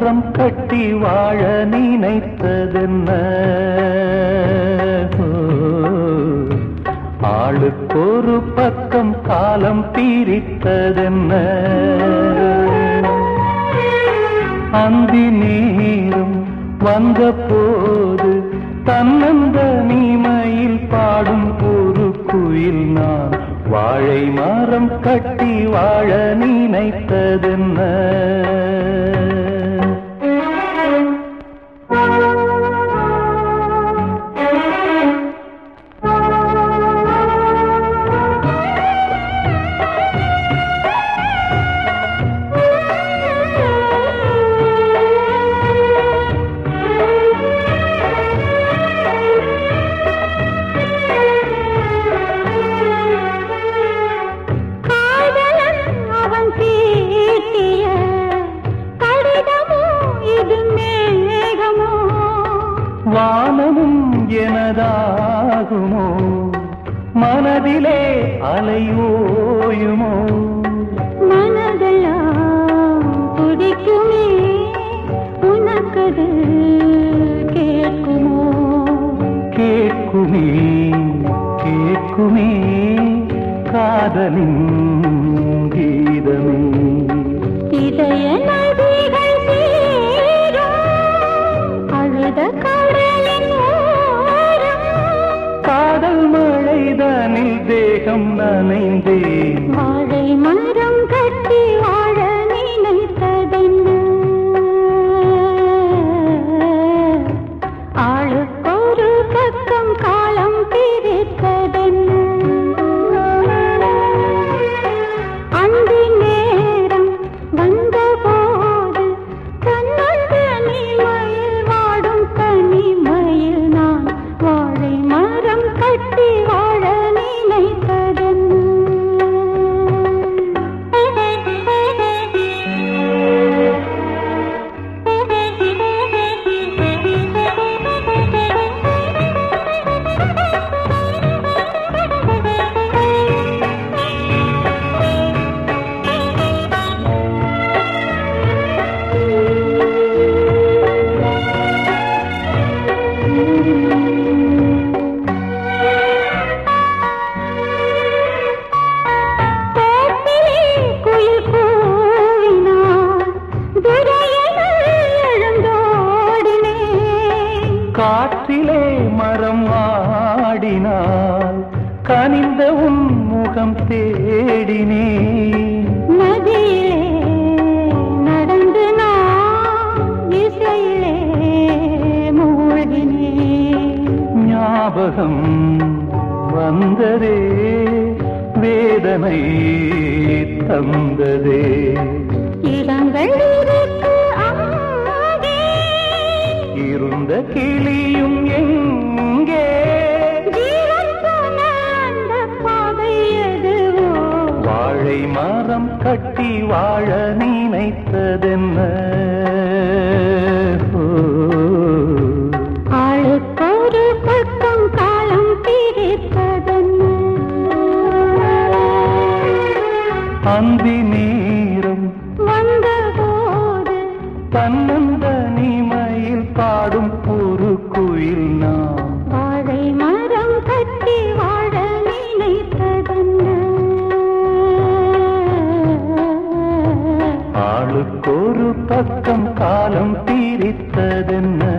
மரம் கட்டி வாழ நினைத்ததென்ன ஓ, ஆளுக்கொரு பக்கம் காலம் பிரித்ததென்ன அந்தி நேரம் வந்த போது தன்னந்த நீமையில் பாடும் ஒரு குயில் நான் வாழை மரம் கட்டி வாழ நினைத்ததென்ன காதலன் அவன் தீட்டிய கடிதமோ இது மேகமோ வானமும் எனதாகுமோ மனதிலே அலையோயுமோ மனதெல்லாம் துடிக்குமே உனக்கது கேட்குமோ கேட்குமே கேட்குமே காதலின் கீதமே இதய நதிகள் சேரும் அழுத கடலின் ஓரம் காதல் மழைதனில் தேகம் நனைந்தேன் வாழை மரம் கட்டி வாழ நினைத்ததென்ன ஆளுக்கொரு பக்கம் காலம் பிரித்ததென்ன அந்தி நேரம் வந்தபோது கண்ணந்த நீமையில் வாடும் தனிமையில் நான் வாழை மரம் கட்டி வாழ தோப்பிலே குயில் கூவினான் துரையென எழுந்தோடினேன் காற்றிலே மரம் ஆடினால் கனிந்த உன் முகம் தேடினேன் நதியிலே நடந்து நான் இசையிலே மூழ்கினேன் ஞாபகம் வந்ததே வேதனை தந்ததே இடங்கள் இருக்கு அங்கே இருந்த கிளியும் எங்கே ஜீவன் போன அந்த பாதை எதுவோ வாழை மரம் கட்டி வாழ நினைத்ததென்ன ஓ, ஆளுக்கொரு பக்கம் காலம் பிரிப்பதென்ன அந்தி நேரம் வந்தபோது தன்னந்த நீமையில் பாடும் ஒரு குயில் நாம் வாழை மரம் கட்டி வாழ நினைத்ததென்ன ஆளுக்கொரு பக்கம் காலம் பிரித்ததென்ன